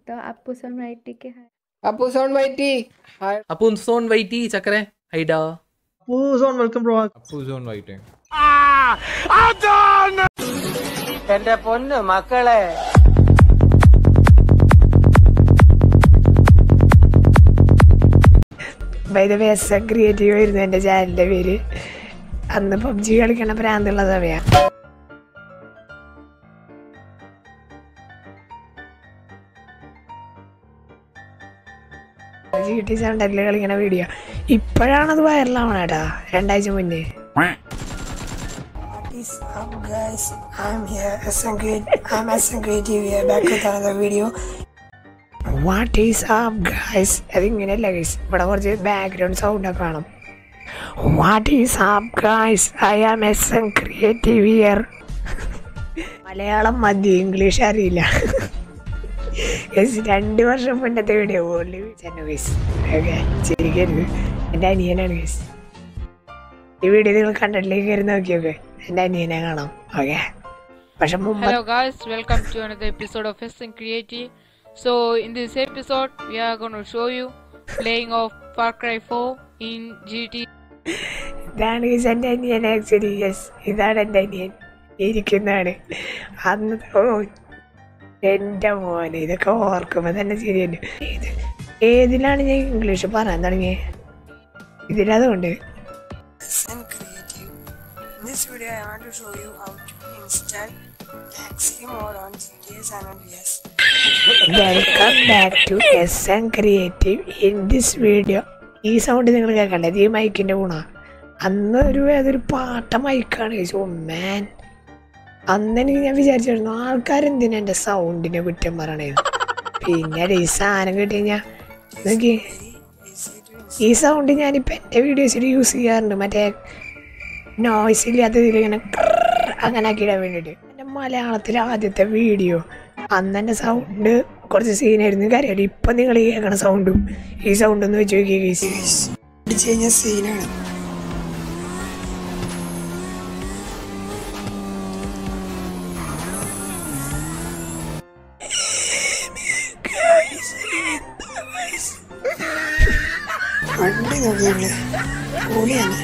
तो आपको समराइटी के है അപ്പു സോൺ വൈറ്റി ഹായ് അപ്പു സോൺ വൈറ്റി ചക്കരെ ഹൈഡാ Puzon, welcome bro. അപ്പു സോൺ വൈറ്റ് എന്റെ പൊന്ന് മക്കളെ by the way S M creative ആയിരുന്നു എൻ്റെ ചാനലിൻ്റെ പേര് അന്ന് പബ്ജി കളിക്കണ ഭ്രാന്തുള്ള സമയ ജി ടി സെവൻറ്ററിൽ കളിക്കണ വീഡിയോ ഇപ്പോഴാണത് വൈറലാവണ കേട്ടാ രണ്ടാഴ്ച മുന്നേ What is up guys? I'm here, SM Creat- I'm SM Creative here, back with another video. What is up guys അതിങ്ങനെയല്ല ഗൈസ് ഇവിടെ കുറച്ച് ബാക്ക്ഗ്രൗണ്ട് സൗണ്ട് ഒക്കെ കാണും what is up guys I am S N creative here Malayalam മതി English അറിയില്ല guys രണ്ട് വർഷം മുന്നത്തെ വീഡിയോ ഓൺലി ചെന്നു ഗൈസ് ഓക്കെ ചിരിക്കരുത് എൻ്റെ അനിയനാണ് ഗൈസ് ഈ വീഡിയോ നിങ്ങൾ കണ്ടിട്ടിലേക്ക് കയറി നോക്കിയൊക്കെ എൻ്റെ അനിയനെ കാണാം ഓക്കെ പക്ഷെ മുമ്പ് Hello guys, welcome to another episode of SN Creative. So in this episode, we are going to show you playing of Far Cry 4 in GT. ഇതാണ് ഗൈസ് എൻ്റെ അനിയൻ ആക്ച്വലി യെസ് ഇതാണ് എൻ്റെ അനിയൻ ഇരിക്കുന്നതാണ് അന്ന് ഓ എൻ്റെ മോനെ ഇതൊക്കെ ഓർക്കുമ്പോൾ തന്നെ ശരിയല്ല ഇത് ഏതിലാണ് ഞാൻ ഇംഗ്ലീഷ് പറയാൻ തുടങ്ങിയത് ഇതിലതുകൊണ്ട് This video I want to show you how to install taxi mode on GTA San Andreas. Welcome back to S N creative in this video ഈ സൗണ്ട് നിങ്ങൾ കേൾക്കണ്ടേ ഇത് ഈ മൈക്കിൻ്റെ ഗുണ അന്ന് ഒരു ഏതൊരു പാട്ട മൈക്കാണ് ഓ മാൻ അന്ന് എനിക്ക് ഞാൻ വിചാരിച്ചിരുന്നു ആൾക്കാരെന്തിനാ എൻ്റെ സൗണ്ടിനെ കുറ്റം പറയണത് പിന്നെ ഈ സാധനം കിട്ടി കഴിഞ്ഞാൽ നോക്കി ഈ സൗണ്ട് ഞാനിപ്പോൾ എൻ്റെ വീഡിയോസിൽ യൂസ് ചെയ്യാറുണ്ട് മറ്റേ നോയ്സ് ഇല്ലാത്തതിൽ ഇങ്ങനെ ക്രർ അങ്ങനെ ആക്കിയിടാൻ വേണ്ടിയിട്ട് എൻ്റെ മലയാളത്തിലെ ആദ്യത്തെ വീഡിയോ അന്ന് എൻ്റെ സൗണ്ട് കുറച്ച് സീനായിരുന്നു കാര്യം ഇപ്പം നിങ്ങൾ ഈ കേൾക്കണ സൗണ്ടും ഈ സൗണ്ടും ഒന്ന് വെച്ച് നോക്കിയ കേസ് അടിച്ചു കഴിഞ്ഞാൽ സീനാണ് വണ്ടി നോക്കിയാള് പൊളിയാണ്